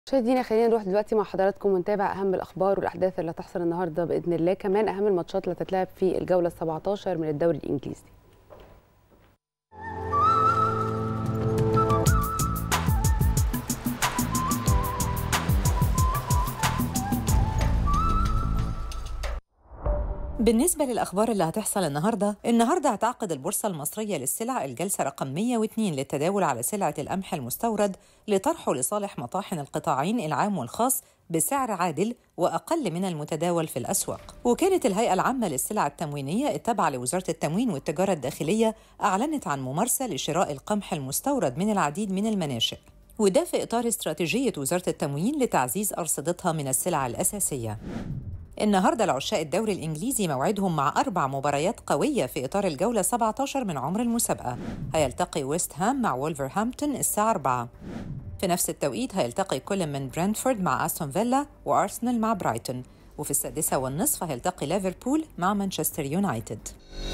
مشاهدينا خلينا نروح دلوقتي مع حضراتكم ونتابع اهم الاخبار والاحداث اللي هتحصل النهارده باذن الله كمان اهم الماتشات اللي هتتلعب في الجوله ال 17 من الدوري الانجليزي بالنسبة للأخبار اللي هتحصل النهاردة النهاردة هتعقد البورصة المصرية للسلع الجلسة رقم 102 للتداول على سلعة القمح المستورد لطرحه لصالح مطاحن القطاعين العام والخاص بسعر عادل وأقل من المتداول في الأسواق وكانت الهيئة العامة للسلع التموينية التابعة لوزارة التموين والتجارة الداخلية أعلنت عن ممارسة لشراء القمح المستورد من العديد من المناشئ وده في إطار استراتيجية وزارة التموين لتعزيز أرصدتها من السلع الأساسية النهارده العشاق الدوري الانجليزي موعدهم مع اربع مباريات قويه في اطار الجوله 17 من عمر المسابقه هيلتقي ويست هام مع وولفرهامبتون الساعه 4 في نفس التوقيت هيلتقي كل من برنتفورد مع استون فيلا وارسنال مع برايتون وفي السادسه والنصف هيلتقي ليفربول مع مانشستر يونايتد